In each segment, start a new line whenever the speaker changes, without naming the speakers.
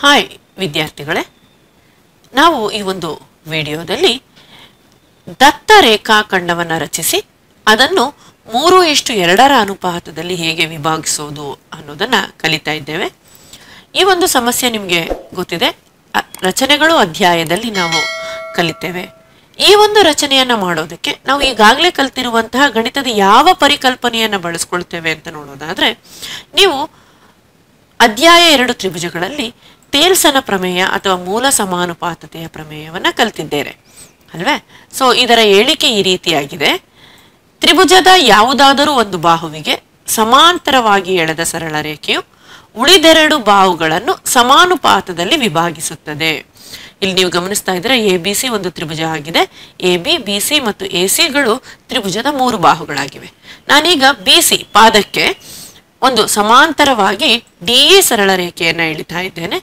hi ವಿದ್ಯಾರ್ಥಿಗಳೇ ನಾವು ಈ ಒಂದು ವಿಡಿಯೋದಲ್ಲಿ ದತ್ತ ರೇಖಾಖಂಡವನ್ನು ರಚಿಸಿ ಅದನ್ನು ಮೂರು ಇಷ್ಟು ಎರಡರ ಅನುಪಾತದಲ್ಲಿ ಹೇಗೆ ವಿಭಾಗಿಸೋದು ಅನ್ನೋದನ್ನು ಕಲಿತಾ ಇದ್ದೇವೆ ಈ ಒಂದು ಸಮಸ್ಯೆ ನಿಮಗೆ ಗೊತ್ತಿದೆ ಅ- ರಚನೆಗಳು ಅಧ್ಯಾಯದಲ್ಲಿ ನಾವು ಕಲಿತೇವೆ ಈ ಒಂದು ರಚನೆಯನ್ನು ಮಾಡೋದಕ್ಕೆ ನಾವು ಈಗಾಗಲೇ ಕಲ್ತಿರುವಂತಹ ಗಣಿತದ ಯಾವ ಪರಿಕಲ್ಪನೆಯನ್ನು ಬಳಸ್ಕೊಳ್ತೇವೆ ಅಂತ ನೋಡೋದಾದ್ರೆ ನೀವು ಅಧ್ಯಾಯ ಎರಡು ತ್ರಿಭುಜಗಳಲ್ಲಿ ತೇಲ್ಸನ ಪ್ರಮೇಯ ಅಥವಾ ಮೂಲ ಸಮಾನುಪಾತತೆಯ ಪ್ರಮೇಯವನ್ನು ಕಲ್ತಿದ್ದೇವೆ ಅಲ್ವೇ ಸೊ ಇದರ ಹೇಳಿಕೆ ಈ ರೀತಿಯಾಗಿದೆ ತ್ರಿಭುಜದ ಯಾವುದಾದರೂ ಒಂದು ಬಾಹುವಿಗೆ ಸಮಾಂತರವಾಗಿ ಎಳೆದ ಸರಳ ರೇಖೆಯು ಉಳಿದೆರಡು ಬಾಹುಗಳನ್ನು ಸಮಾನುಪಾತದಲ್ಲಿ ವಿಭಾಗಿಸುತ್ತದೆ ಇಲ್ಲಿ ನೀವು ಗಮನಿಸ್ತಾ ಇದ್ರೆ ಎ ಬಿ ಸಿ ಒಂದು ತ್ರಿಭುಜ ಆಗಿದೆ ಎ ಬಿ ಬಿ ಸಿ ಮತ್ತು ಎ ಸಿಗಳು ತ್ರಿಭುಜದ ಮೂರು ಬಾಹುಗಳಾಗಿವೆ ನಾನೀಗ ಬಿ ಸಿ ಪಾದಕ್ಕೆ ಒಂದು ಸಮಾಂತರವಾಗಿ ಡಿ ಇ ಸರಳ ರೇಖೆಯನ್ನು ಎಳಿತಾ ಇದ್ದೇನೆ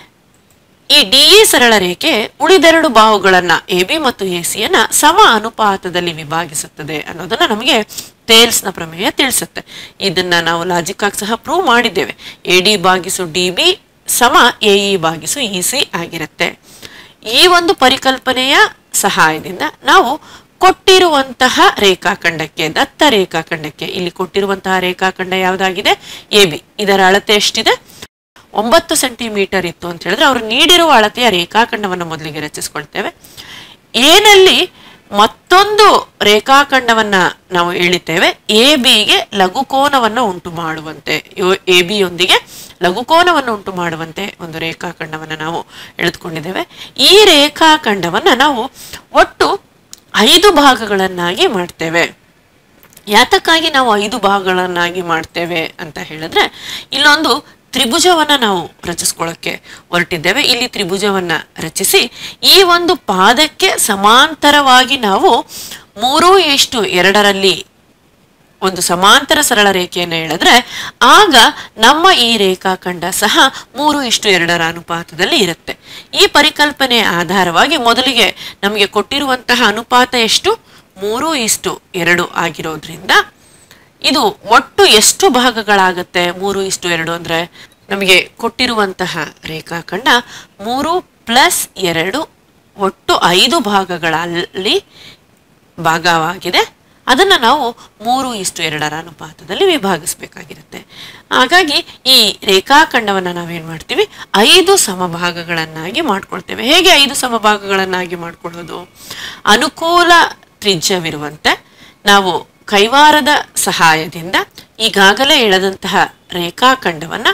ಈ ಡಿ ಇ ಸರಳ ರೇಖೆ ಉಳಿದೆರಡು ಬಾಹುಗಳನ್ನ ಎ ಬಿ ಮತ್ತು ಎ ಸಿಯನ್ನ ಸಮ ಅನುಪಾತದಲ್ಲಿ ವಿಭಾಗಿಸುತ್ತದೆ ಅನ್ನೋದನ್ನ ನಮಗೆ ತೇಲ್ಸ್ನ ಪ್ರಮೇಯ ತಿಳಿಸುತ್ತೆ ಇದನ್ನ ನಾವು ಲಾಜಿಕ್ ಆಗಿ ಸಹ ಪ್ರೂವ್ ಮಾಡಿದ್ದೇವೆ ಎ ಡಿ ಭಾಗಿಸು ಡಿ ಬಿ ಸಮ ಎ ಇ ಭಾಗಿಸು ಇ ಸಿ ಆಗಿರುತ್ತೆ ಈ ಒಂದು ಪರಿಕಲ್ಪನೆಯ ಸಹಾಯದಿಂದ ನಾವು ಕೊಟ್ಟಿರುವಂತಹ ರೇಖಾಖಂಡಕ್ಕೆ ದತ್ತ ರೇಖಾಖಂಡಕ್ಕೆ ಇಲ್ಲಿ ಕೊಟ್ಟಿರುವಂತಹ ರೇಖಾಖಂಡ ಯಾವುದಾಗಿದೆ ಎ ಬಿ ಇದರ ಅಳತೆ ಎಷ್ಟಿದೆ ಒಂಬತ್ತು ಸೆಂಟಿಮೀಟರ್ ಇತ್ತು ಅಂತ ಹೇಳಿದ್ರೆ ಅವರು ನೀಡಿರುವ ಅಳತೆಯ ರೇಖಾಖಂಡವನ್ನು ಮೊದಲಿಗೆ ರಚಿಸ್ಕೊಳ್ತೇವೆ ಏನಲ್ಲಿ ಮತ್ತೊಂದು ರೇಖಾಖಂಡವನ್ನ ನಾವು ಎಳಿತೇವೆ ಎ ಬಿಗೆ ಲಘುಕೋನವನ್ನು ಉಂಟು ಮಾಡುವಂತೆ ಎ ಬಿಯೊಂದಿಗೆ ಲಘುಕೋನವನ್ನು ಉಂಟು ಮಾಡುವಂತೆ ಒಂದು ರೇಖಾಖಂಡವನ್ನು ನಾವು ಎಳೆದುಕೊಂಡಿದ್ದೇವೆ ಈ ರೇಖಾಖಂಡವನ್ನ ನಾವು ಒಟ್ಟು ಐದು ಭಾಗಗಳನ್ನಾಗಿ ಮಾಡ್ತೇವೆ ಯಾತಕ್ಕಾಗಿ ನಾವು ಐದು ಭಾಗಗಳನ್ನಾಗಿ ಮಾಡ್ತೇವೆ ಅಂತ ಹೇಳಿದ್ರೆ ಇಲ್ಲೊಂದು ತ್ರಿಭುಜವನ್ನ ನಾವು ರಚಿಸ್ಕೊಳ್ಳೋಕ್ಕೆ ಹೊರಟಿದ್ದೇವೆ ಇಲ್ಲಿ ತ್ರಿಭುಜವನ್ನ ರಚಿಸಿ ಈ ಒಂದು ಪಾದಕ್ಕೆ ಸಮಾಂತರವಾಗಿ ನಾವು ಮೂರು ಎಷ್ಟು ಎರಡರಲ್ಲಿ ಒಂದು ಸಮಾಂತರ ಸರಳ ರೇಖೆಯನ್ನು ಎಳೆದ್ರೆ ಆಗ ನಮ್ಮ ಈ ರೇಖಾಖಂಡ ಸಹ ಮೂರು ಇಷ್ಟು ಎರಡರ ಅನುಪಾತದಲ್ಲಿ ಇರುತ್ತೆ ಈ ಪರಿಕಲ್ಪನೆ ಆಧಾರವಾಗಿ ಮೊದಲಿಗೆ ನಮಗೆ ಕೊಟ್ಟಿರುವಂತಹ ಅನುಪಾತ ಎಷ್ಟು ಮೂರು ಇಷ್ಟು ಎರಡು ಆಗಿರೋದ್ರಿಂದ ಇದು ಒಟ್ಟು ಎಷ್ಟು ಭಾಗಗಳಾಗತ್ತೆ ಮೂರು ಇಷ್ಟು ಎರಡು ಅಂದ್ರೆ ನಮಗೆ ಕೊಟ್ಟಿರುವಂತಹ ರೇಖಾಖಂಡ ಮೂರು ಪ್ಲಸ್ ಎರಡು ಒಟ್ಟು ಐದು ಭಾಗಗಳಲ್ಲಿ ಭಾಗವಾಗಿದೆ ಅದನ್ನು ನಾವು ಮೂರು ಇಷ್ಟು ಎರಡರ ಅನುಪಾತದಲ್ಲಿ ವಿಭಾಗಿಸಬೇಕಾಗಿರುತ್ತೆ ಹಾಗಾಗಿ ಈ ರೇಖಾಖಂಡವನ್ನು ನಾವೇನು ಮಾಡ್ತೀವಿ ಐದು ಸಮಭಾಗಗಳನ್ನಾಗಿ ಮಾಡ್ಕೊಳ್ತೇವೆ ಹೇಗೆ ಐದು ಸಮಭಾಗಗಳನ್ನಾಗಿ ಮಾಡ್ಕೊಳ್ಳೋದು ಅನುಕೂಲ ತ್ರಿಜ್ಯವಿರುವಂತೆ ನಾವು ಕೈವಾರದ ಸಹಾಯದಿಂದ ಈಗಾಗಲೇ ಎಳೆದಂತಹ ರೇಖಾಖಂಡವನ್ನು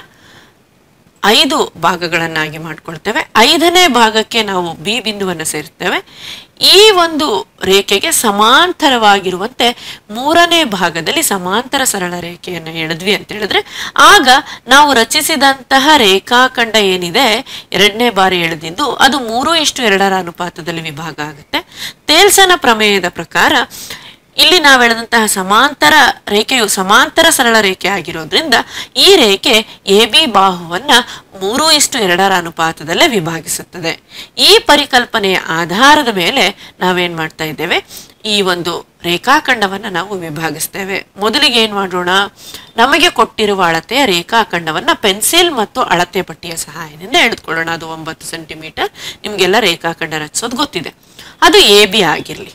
ಐದು ಭಾಗಗಳನ್ನಾಗಿ ಮಾಡ್ಕೊಳ್ತೇವೆ ಐದನೇ ಭಾಗಕ್ಕೆ ನಾವು ಬಿ ಬಿಂದುವನ್ನು ಸೇರ್ತೇವೆ ಈ ಒಂದು ರೇಖೆಗೆ ಸಮಾಂತರವಾಗಿರುವಂತೆ ಮೂರನೇ ಭಾಗದಲ್ಲಿ ಸಮಾಂತರ ಸರಳ ರೇಖೆಯನ್ನು ಎಳೆದ್ವಿ ಅಂತ ಹೇಳಿದ್ರೆ ಆಗ ನಾವು ರಚಿಸಿದಂತಹ ರೇಖಾಖಂಡ ಏನಿದೆ ಎರಡನೇ ಬಾರಿ ಎಳೆದಿದ್ದು ಅದು ಮೂರು ಇಷ್ಟು ಎರಡರ ಅನುಪಾತದಲ್ಲಿ ವಿಭಾಗ ಆಗುತ್ತೆ ತೇಲ್ಸನ ಪ್ರಮೇಯದ ಪ್ರಕಾರ ಇಲ್ಲಿ ನಾವು ಎಳೆದಂತಹ ಸಮಾಂತರ ರೇಖೆಯು ಸಮಾಂತರ ಸರಳ ರೇಖೆ ಆಗಿರೋದ್ರಿಂದ ಈ ರೇಖೆ ಎ ಬಿ ಬಾಹುವನ್ನ ಮೂರು ಇಷ್ಟು ಎರಡರ ಅನುಪಾತದಲ್ಲೇ ವಿಭಾಗಿಸುತ್ತದೆ ಈ ಪರಿಕಲ್ಪನೆಯ ಆಧಾರದ ಮೇಲೆ ನಾವೇನ್ ಮಾಡ್ತಾ ಇದ್ದೇವೆ ಈ ಒಂದು ರೇಖಾಖಂಡವನ್ನ ನಾವು ವಿಭಾಗಿಸ್ತೇವೆ ಮೊದಲಿಗೆ ಏನ್ ಮಾಡೋಣ ನಮಗೆ ಕೊಟ್ಟಿರುವ ಅಳತೆಯ ರೇಖಾಖಂಡವನ್ನ ಪೆನ್ಸಿಲ್ ಮತ್ತು ಅಳತೆ ಪಟ್ಟಿಯ ಸಹಾಯದಿಂದ ಎಳೆದುಕೊಳ್ಳೋಣ ಅದು ಒಂಬತ್ತು ಸೆಂಟಿಮೀಟರ್ ನಿಮ್ಗೆಲ್ಲ ರೇಖಾಖಂಡ ರಚಿಸೋದು ಗೊತ್ತಿದೆ ಅದು ಎ ಬಿ ಆಗಿರ್ಲಿ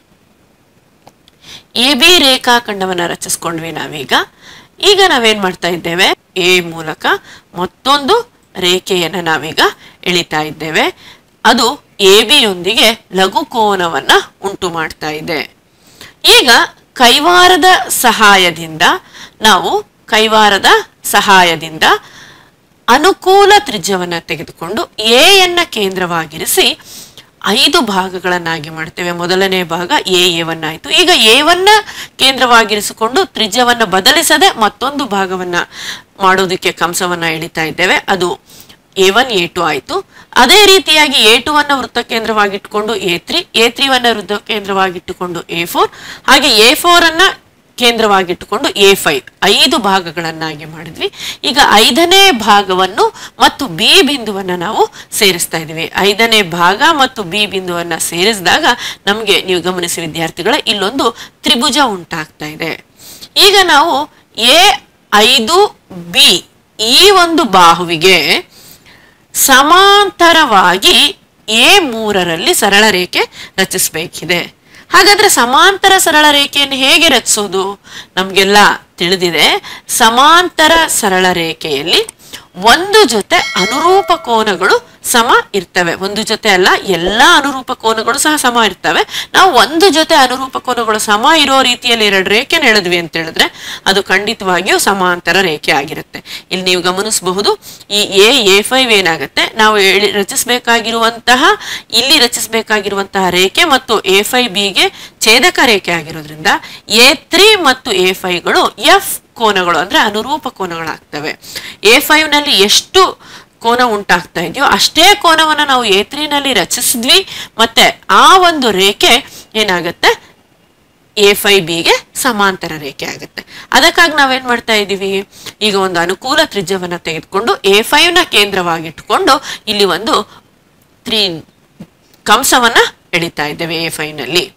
ಎ ಬಿ ರೇಖಾಖಂಡವನ್ನು ರಚಿಸ್ಕೊಂಡ್ವಿ ನಾವೀಗ ಈಗ ನಾವೇನ್ ಮಾಡ್ತಾ ಇದ್ದೇವೆ ಎ ಮೂಲಕ ಮತ್ತೊಂದು ರೇಖೆಯನ್ನು ನಾವೀಗ ಎಳಿತಾ ಇದ್ದೇವೆ ಅದು ಎ ಬಿಯೊಂದಿಗೆ ಲಘು ಕೋನವನ್ನ ಉಂಟು ಮಾಡ್ತಾ ಇದೆ ಈಗ ಕೈವಾರದ ಸಹಾಯದಿಂದ ನಾವು ಕೈವಾರದ ಸಹಾಯದಿಂದ ಅನುಕೂಲ ತ್ರಿಜ್ಯವನ್ನು ತೆಗೆದುಕೊಂಡು ಎ ಯನ್ನ ಕೇಂದ್ರವಾಗಿರಿಸಿ ಐದು ಭಾಗಗಳನ್ನಾಗಿ ಮಾಡ್ತೇವೆ ಮೊದಲನೇ ಭಾಗ ಎ ಎವನ್ನಾಯಿತು ಈಗ ಎವನ್ನ ಕೇಂದ್ರವಾಗಿರಿಸಿಕೊಂಡು ತ್ರಿಜ್ಯವನ್ನ ಬದಲಿಸದೆ ಮತ್ತೊಂದು ಭಾಗವನ್ನ ಮಾಡೋದಕ್ಕೆ ಕಂಸವನ್ನ ಎಳಿತಾ ಇದ್ದೇವೆ ಅದು ಎ ಒನ್ ಎ ಟು ಆಯಿತು ಅದೇ ರೀತಿಯಾಗಿ ಎ ಟು ಅನ್ನ ವೃತ್ತ ಕೇಂದ್ರವಾಗಿಟ್ಟುಕೊಂಡು ಎ ತ್ರೀ ಎ ತ್ರೀವನ್ನ ವೃತ್ತ ಕೇಂದ್ರವಾಗಿಟ್ಟುಕೊಂಡು ಎ ಫೋರ್ ಹಾಗೆ ಎ ಫೋರ್ ಅನ್ನ ಕೇಂದ್ರವಾಗಿಟ್ಟುಕೊಂಡು ಎ ಫೈವ್ ಐದು ಭಾಗಗಳನ್ನಾಗಿ ಮಾಡಿದ್ವಿ ಈಗ ಐದನೇ ಭಾಗವನ್ನು ಮತ್ತು ಬಿ ಬಿಂದುವನ್ನು ನಾವು ಸೇರಿಸ್ತಾ ಇದ್ದೀವಿ ಐದನೇ ಭಾಗ ಮತ್ತು ಬಿ ಬಿಂದುವನ್ನು ಸೇರಿಸಿದಾಗ ನಮಗೆ ನೀವು ಗಮನಿಸಿ ವಿದ್ಯಾರ್ಥಿಗಳ ಇಲ್ಲೊಂದು ತ್ರಿಭುಜ ಉಂಟಾಗ್ತಾ ಇದೆ ಈಗ ನಾವು ಎ ಐದು ಬಿ ಈ ಒಂದು ಬಾಹುವಿಗೆ ಸಮಾಂತರವಾಗಿ ಎ ಮೂರರಲ್ಲಿ ಸರಳ ರೇಖೆ ರಚಿಸಬೇಕಿದೆ ಹಾಗಾದ್ರೆ ಸಮಾಂತರ ಸರಳ ರೇಖೆಯನ್ನು ಹೇಗೆ ರಚಿಸೋದು ನಮಗೆಲ್ಲ ತಿಳಿದಿದೆ ಸಮಾಂತರ ಸರಳ ರೇಖೆಯಲ್ಲಿ ಒಂದು ಜೊತೆ ಅನುರೂಪ ಕೋನಗಳು ಸಮ ಇರ್ತವೆ ಒಂದು ಜೊತೆ ಅಲ್ಲ ಎಲ್ಲ ಅನುರೂಪ ಕೋನಗಳು ಸಹ ಸಮ ಇರ್ತವೆ ನಾವು ಒಂದು ಜೊತೆ ಅನುರೂಪ ಕೋನಗಳು ಸಮ ಇರೋ ರೀತಿಯಲ್ಲಿ ಎರಡು ರೇಖೆ ಎಳೆದ್ವಿ ಅಂತ ಹೇಳಿದ್ರೆ ಅದು ಖಂಡಿತವಾಗಿಯೂ ಸಮಾಂತರ ರೇಖೆ ಆಗಿರುತ್ತೆ ಇಲ್ಲಿ ನೀವು ಗಮನಿಸಬಹುದು ಈ ಎ ಎ ಫೈವ್ ಏನಾಗುತ್ತೆ ನಾವು ಎಳಿ- ರಚಿಸಬೇಕಾಗಿರುವಂತಹ ಇಲ್ಲಿ ರಚಿಸಬೇಕಾಗಿರುವಂತಹ ರೇಖೆ ಮತ್ತು ಎ ಫೈವ್ ಬಿಗೆ ಛೇದಕ ರೇಖೆ ಆಗಿರೋದ್ರಿಂದ ಎ ತ್ರೀ ಮತ್ತು ಎ ಫೈವ್ಗಳು ಎಫ್ ಕೋನಗಳು ಅಂದ್ರೆ ಅನುರೂಪ ಕೋನಗಳಾಗ್ತವೆ ಎ ಫೈವ್ ನಲ್ಲಿ ಎಷ್ಟು ಕೋನ ಉಂಟಾಗ್ತಾ ಇದೆಯೋ ಅಷ್ಟೇ ಕೋನವನ್ನು ನಾವು ಎ ತ್ರೀನಲ್ಲಿ ರಚಿಸಿದ್ವಿ ಮತ್ತೆ ಆ ಒಂದು ರೇಖೆ ಏನಾಗುತ್ತೆ ಎ ಫೈ ಬಿಗೆ ಸಮಾಂತರ ರೇಖೆ ಆಗುತ್ತೆ ಅದಕ್ಕಾಗಿ ನಾವೇನ್ ಮಾಡ್ತಾ ಇದ್ದೀವಿ ಈಗ ಒಂದು ಅನುಕೂಲ ತ್ರಿಜ್ಯವನ್ನ ತೆಗೆದುಕೊಂಡು ಎ ಫೈವ್ ನ ಕೇಂದ್ರವಾಗಿಟ್ಕೊಂಡು ಇಲ್ಲಿ ಒಂದು ತ್ರೀ ಕಂಸವನ್ನ ಎಳಿತಾ ಇದ್ದೇವೆ ಎ ಫೈವ್ ನಲ್ಲಿ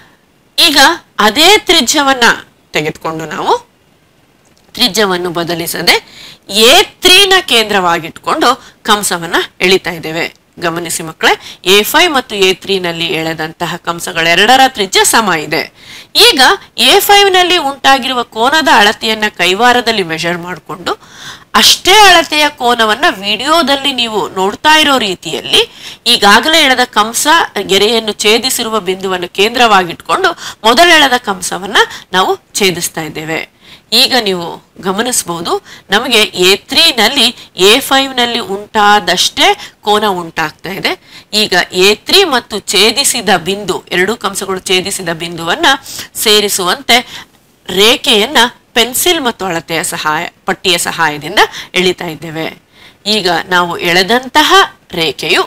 ಈಗ ಅದೇ ತ್ರಿಜ್ಯವನ್ನ ತೆಗೆದುಕೊಂಡು ನಾವು ತ್ರಿಜ್ಯವನ್ನು ಬದಲಿಸದೆ ಎ ತ್ರೀನ ಕೇಂದ್ರವಾಗಿಟ್ಕೊಂಡು ಕಂಸವನ್ನ ಎಳಿತಾ ಇದ್ದೇವೆ ಗಮನಿಸಿ ಮಕ್ಕಳೇ ಎ ಫೈವ್ ಮತ್ತು ಎ ತ್ರೀನಲ್ಲಿ ಎಳೆದಂತಹ ಕಂಸಗಳೆರಡರ ತ್ರಿಜ್ಯ ಸಮ ಇದೆ ಈಗ ಎ ಫೈವ್ ನಲ್ಲಿ ಉಂಟಾಗಿರುವ ಕೋನದ ಅಳತೆಯನ್ನ ಕೈವಾರದಲ್ಲಿ ಮೆಷರ್ ಮಾಡಿಕೊಂಡು ಅಷ್ಟೇ ಅಳತೆಯ ಕೋನವನ್ನ ವಿಡಿಯೋದಲ್ಲಿ ನೀವು ನೋಡ್ತಾ ಇರೋ ರೀತಿಯಲ್ಲಿ ಈಗಾಗಲೇ ಎಳೆದ ಕಂಸ ಗೆರೆಯನ್ನು ಛೇದಿಸಿರುವ ಬಿಂದುವನ್ನು ಕೇಂದ್ರವಾಗಿಟ್ಕೊಂಡು ಮೊದಲೆಳೆದ ಕಂಸವನ್ನ ನಾವು ಛೇದಿಸ್ತಾ ಇದ್ದೇವೆ ಈಗ ನೀವು ಗಮನಿಸಬಹುದು ನಮಗೆ ಎ ತ್ರೀನಲ್ಲಿ ಎ ಫೈವ್ನಲ್ಲಿ ಉಂಟಾದಷ್ಟೇ ಕೋನ ಉಂಟಾಗ್ತಾ ಇದೆ ಈಗ ಎ ತ್ರೀ ಮತ್ತು ಛೇದಿಸಿದ ಬಿಂದು ಎರಡು ಕಂಸಗಳು ಛೇದಿಸಿದ ಬಿಂದುವನ್ನ ಸೇರಿಸುವಂತೆ ರೇಖೆಯನ್ನ ಪೆನ್ಸಿಲ್ ಮತ್ತು ಅಳತೆಯ ಸಹಾಯ ಪಟ್ಟಿಯ ಸಹಾಯದಿಂದ ಎಳಿತಾ ಇದ್ದೇವೆ ಈಗ ನಾವು ಎಳೆದಂತಹ ರೇಖೆಯು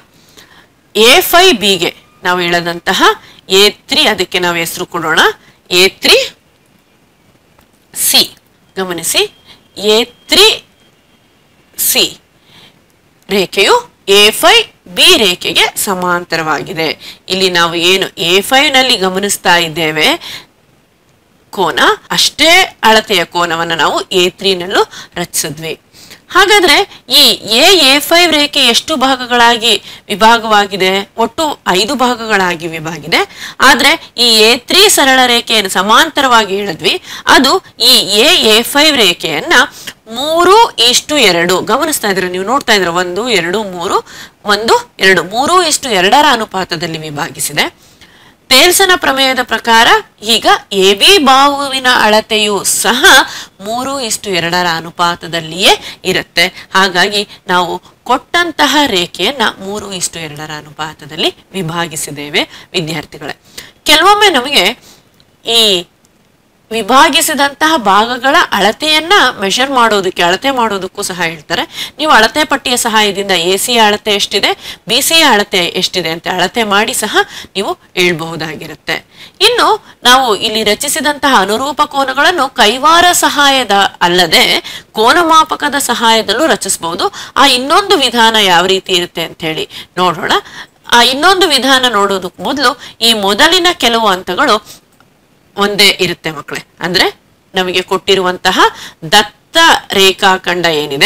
ಎ ಫೈ ಬಿಗೆ ನಾವು ಎಳೆದಂತಹ ಎ ತ್ರೀ ಅದಕ್ಕೆ ನಾವು ಹೆಸರು ಕೊಡೋಣ ಎ ತ್ರೀ ಸಿ ಗಮನಿಸಿ ಎ ತ್ರೀ ಸಿ ರೇಖೆಯು ಎ ಫೈ ಬಿ ರೇಖೆಗೆ ಸಮಾಂತರವಾಗಿದೆ ಇಲ್ಲಿ ನಾವು ಏನು ಎ ಫೈವ್ ನಲ್ಲಿ ಗಮನಿಸ್ತಾ ಇದ್ದೇವೆ ಕೋನ ಅಷ್ಟೇ ಅಳತೆಯ ಕೋನವನ್ನು ನಾವು ಎ ತ್ರೀನಲ್ಲೂ ರಚಿಸಿದ್ವಿ ಹಾಗಾದ್ರೆ ಈ ಎ ಎ ಫೈವ್ ರೇಖೆ ಎಷ್ಟು ಭಾಗಗಳಾಗಿ ವಿಭಾಗವಾಗಿದೆ ಒಟ್ಟು ಐದು ಭಾಗಗಳಾಗಿ ವಿಭಾಗಿದೆ ಆದ್ರೆ ಈ ಎ ತ್ರೀ ಸರಳ ರೇಖೆಯನ್ನು ಸಮಾಂತರವಾಗಿ ಹೇಳಿದ್ವಿ ಅದು ಈ ಎ ಎ ಫೈವ್ ರೇಖೆಯನ್ನ ಮೂರು ಇಷ್ಟು ಎರಡು ಗಮನಿಸ್ತಾ ಇದ್ರೆ ನೀವು ನೋಡ್ತಾ ಇದ್ರೆ ಒಂದು ಎರಡು ಮೂರು ಒಂದು ಎರಡು ಮೂರು ಇಷ್ಟು ಎರಡರ ಅನುಪಾತದಲ್ಲಿ ವಿಭಾಗಿಸಿದೆ ತೇಲ್ಸನ ಪ್ರಮೇಯದ ಪ್ರಕಾರ ಈಗ ಎ ಬಿ ಬಾಹುವಿನ ಅಳತೆಯು ಸಹ ಮೂರು ಇಷ್ಟು ಎರಡರ ಅನುಪಾತದಲ್ಲಿಯೇ ಇರುತ್ತೆ ಹಾಗಾಗಿ ನಾವು ಕೊಟ್ಟಂತಹ ರೇಖೆಯನ್ನ ಮೂರು ಇಷ್ಟು ಎರಡರ ಅನುಪಾತದಲ್ಲಿ ವಿಭಾಗಿಸಿದ್ದೇವೆ ವಿದ್ಯಾರ್ಥಿಗಳೇ ಕೆಲವೊಮ್ಮೆ ನಮಗೆ ಈ ವಿಭಾಗಿಸಿದಂತಹ ಭಾಗಗಳ ಅಳತೆಯನ್ನ ಮೆಷರ್ ಮಾಡೋದಕ್ಕೆ ಅಳತೆ ಮಾಡೋದಕ್ಕೂ ಸಹ ಹೇಳ್ತಾರೆ ನೀವು ಅಳತೆ ಪಟ್ಟಿಯ ಸಹಾಯದಿಂದ ಎ ಸಿ ಅಳತೆ ಎಷ್ಟಿದೆ ಬಿ ಸಿ ಅಳತೆ ಎಷ್ಟಿದೆ ಅಂತ ಅಳತೆ ಮಾಡಿ ಸಹ ನೀವು ಹೇಳ್ಬಹುದಾಗಿರುತ್ತೆ ಇನ್ನು ನಾವು ಇಲ್ಲಿ ರಚಿಸಿದಂತಹ ಅನುರೂಪ ಕೋನಗಳನ್ನು ಕೈವಾರ ಸಹಾಯದ ಅಲ್ಲದೆ ಕೋನಮಾಪಕದ ಸಹಾಯದಲ್ಲೂ ರಚಿಸಬಹುದು ಆ ಇನ್ನೊಂದು ವಿಧಾನ ಯಾವ ರೀತಿ ಇರುತ್ತೆ ಅಂತ ಹೇಳಿ ನೋಡೋಣ ಆ ಇನ್ನೊಂದು ವಿಧಾನ ನೋಡೋದಕ್ಕೆ ಮೊದಲು ಈ ಮೊದಲಿನ ಕೆಲವು ಹಂತಗಳು ಒಂದೇ ಇರುತ್ತೆ ಮಕ್ಕಳೇ ಅಂದ್ರೆ ನಮಗೆ ಕೊಟ್ಟಿರುವಂತಹ ದತ್ತ ರೇಖಾಖಂಡ ಏನಿದೆ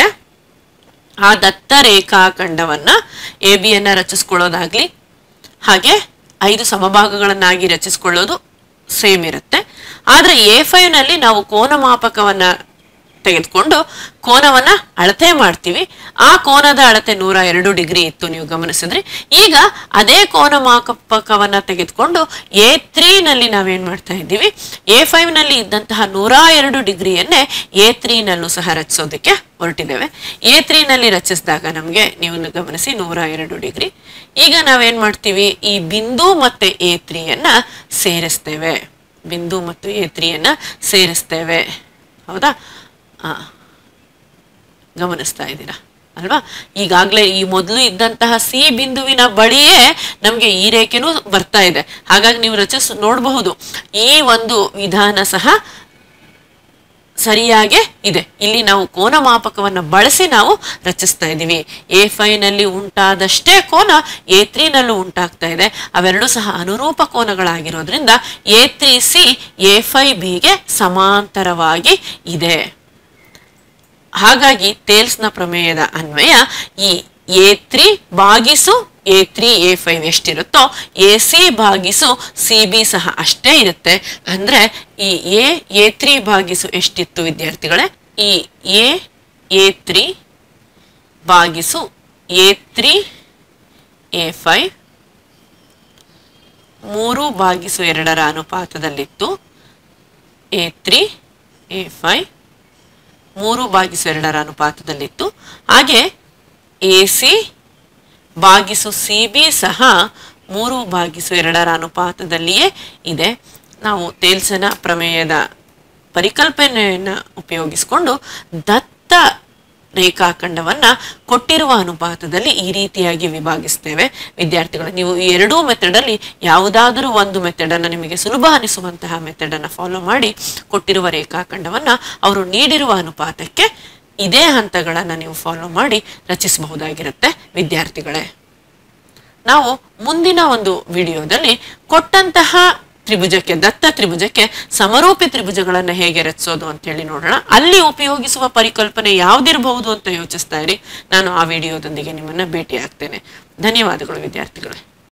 ಆ ದತ್ತ ರೇಖಾಖಂಡವನ್ನ ಎ ಬಿಯನ್ನ ರಚಿಸ್ಕೊಳ್ಳೋದಾಗ್ಲಿ ಹಾಗೆ ಐದು ಸಮಭಾಗಗಳನ್ನಾಗಿ ರಚಿಸ್ಕೊಳ್ಳೋದು ಸೇಮ್ ಇರುತ್ತೆ ಆದ್ರೆ ಎ ಫೈವ್ ನಲ್ಲಿ ನಾವು ಕೋನ ಮಾಪಕವನ್ನ ತೆಗೆದುಕೊಂಡು ಕೋನವನ್ನ ಅಳತೆ ಮಾಡ್ತೀವಿ ಆ ಕೋನದ ಅಳತೆ ನೂರ ಎರಡು ಡಿಗ್ರಿ ಇತ್ತು ನೀವು ಗಮನಿಸಿದ್ರಿ ಈಗ ಅದೇ ಕೋನ ಮಾಪಕವನ್ನ ತೆಗೆದುಕೊಂಡು ಎ ತ್ರೀ ನಲ್ಲಿ ನಾವೇನ್ ಮಾಡ್ತಾ ಇದ್ದೀವಿ ಎ ಫೈವ್ ನಲ್ಲಿ ಇದ್ದಂತಹ ನೂರ ಎರಡು ಡಿಗ್ರಿಯನ್ನೇ ಎ ತ್ರೀ ನಲ್ಲೂ ಸಹ ರಚಿಸೋದಕ್ಕೆ ಹೊರಟಿದ್ದೇವೆ ಎ ತ್ರೀ ನಲ್ಲಿ ರಚಿಸಿದಾಗ ನಮಗೆ ನೀವು ಗಮನಿಸಿ ನೂರ ಎರಡು ಡಿಗ್ರಿ ಈಗ ನಾವೇನ್ ಮಾಡ್ತೀವಿ ಈ ಬಿಂದು ಮತ್ತೆ ಎ ತ್ರೀಯನ್ನ ಸೇರಿಸ್ತೇವೆ ಬಿಂದು ಮತ್ತು ಎ ತ್ರೀಯನ್ನ ಸೇರಿಸ್ತೇವೆ ಹೌದಾ ಆ, ಗಮನಿಸ್ತಾ ಇದ್ದೀರಾ ಅಲ್ವಾ ಈಗಾಗಲೇ ಈ ಮೊದಲು ಇದ್ದಂತಹ ಸಿ ಬಿಂದುವಿನ ಬಳಿಯೇ ನಮಗೆ ಈ ರೇಖೆನೂ ಬರ್ತಾ ಇದೆ ಹಾಗಾಗಿ ನೀವು ರಚಿಸ್ ನೋಡಬಹುದು ಈ ಒಂದು ವಿಧಾನ ಸಹ ಸರಿಯಾಗೇ ಇದೆ ಇಲ್ಲಿ ನಾವು ಕೋನ ಮಾಪಕವನ್ನು ಬಳಸಿ ನಾವು ರಚಿಸ್ತಾ ಇದ್ದೀವಿ ಎ ಫೈವ್ ನಲ್ಲಿ ಉಂಟಾದಷ್ಟೇ ಕೋನ ಎ ತ್ರೀ ನಲ್ಲೂ ಉಂಟಾಗ್ತಾ ಇದೆ ಅವೆರಡೂ ಸಹ ಅನುರೂಪ ಕೋನಗಳಾಗಿರೋದ್ರಿಂದ A three C A five ಬಿಗೆ ಸಮಾಂತರವಾಗಿ ಇದೆ ಹಾಗಾಗಿ ತೇಲ್ಸ್ನ ಪ್ರಮೇಯದ ಅನ್ವಯ ಈ ಎ ತ್ರೀ ಭಾಗಿಸು ಎ ತ್ರೀ ಎ ಫೈವ್ ಎಷ್ಟಿರುತ್ತೋ ಎ ಸಿ ಭಾಗಿಸು ಸಿ ಬಿ ಸಹ ಅಷ್ಟೇ ಇರುತ್ತೆ ಅಂದ್ರೆ ಈ ಎ ಎ ತ್ರೀ ಭಾಗಿಸು ಎಷ್ಟಿತ್ತು ವಿದ್ಯಾರ್ಥಿಗಳೇ ಈ ಎ ಎ ತ್ರೀ ಭಾಗಿಸು ಎ ತ್ರೀ ಎ ಫೈವ್ ಮೂರು ಭಾಗಿಸು ಎರಡರ ಅನುಪಾತದಲ್ಲಿತ್ತು ಎ ತ್ರೀ ಎ ಫೈವ್ ಮೂರು ಭಾಗಿಸು ಎರಡರ ಅನುಪಾತದಲ್ಲಿತ್ತು ಹಾಗೆ ಎ ಸಿ ಭಾಗಿಸು ಸಿ ಬಿ ಸಹ ಮೂರು ಭಾಗಿಸು ಎರಡರ ಅನುಪಾತದಲ್ಲಿಯೇ ಇದೆ ನಾವು ತೇಲ್ಸನ ಪ್ರಮೇಯದ ಪರಿಕಲ್ಪನೆಯನ್ನು ಉಪಯೋಗಿಸಿಕೊಂಡು ದತ್ತ ರೇಖಾಖಂಡವನ್ನ ಕೊಟ್ಟಿರುವ ಅನುಪಾತದಲ್ಲಿ ಈ ರೀತಿಯಾಗಿ ವಿಭಾಗಿಸ್ತೇವೆ ವಿದ್ಯಾರ್ಥಿಗಳು ನೀವು ಈ ಎರಡೂ ಮೆಥಡಲ್ಲಿ ಯಾವುದಾದರೂ ಒಂದು ಮೆಥಡನ್ನು ನಿಮಗೆ ಸುಲಭ ಅನಿಸುವಂತಹ ಮೆಥಡನ್ನು ಫಾಲೋ ಮಾಡಿ ಕೊಟ್ಟಿರುವ ರೇಖಾಖಂಡವನ್ನ ಅವರು ನೀಡಿರುವ ಅನುಪಾತಕ್ಕೆ ಇದೇ ಹಂತಗಳನ್ನು ನೀವು ಫಾಲೋ ಮಾಡಿ ರಚಿಸಬಹುದಾಗಿರುತ್ತೆ ವಿದ್ಯಾರ್ಥಿಗಳೇ ನಾವು ಮುಂದಿನ ಒಂದು ವಿಡಿಯೋದಲ್ಲಿ ಕೊಟ್ಟಂತಹ ತ್ರಿಭುಜಕ್ಕೆ ದತ್ತ ತ್ರಿಭುಜಕ್ಕೆ ಸಮರೂಪಿ ತ್ರಿಭುಜಗಳನ್ನು ಹೇಗೆ ರಚಿಸೋದು ಅಂತ ಹೇಳಿ ನೋಡೋಣ ಅಲ್ಲಿ ಉಪಯೋಗಿಸುವ ಪರಿಕಲ್ಪನೆ ಯಾವ್ದಿರಬಹುದು ಅಂತ ಯೋಚಿಸ್ತಾ ಇರಿ ನಾನು ಆ ವಿಡಿಯೋದೊಂದಿಗೆ ನಿಮ್ಮನ್ನ ಭೇಟಿ ಆಗ್ತೇನೆ ಧನ್ಯವಾದಗಳು ವಿದ್ಯಾರ್ಥಿಗಳೇ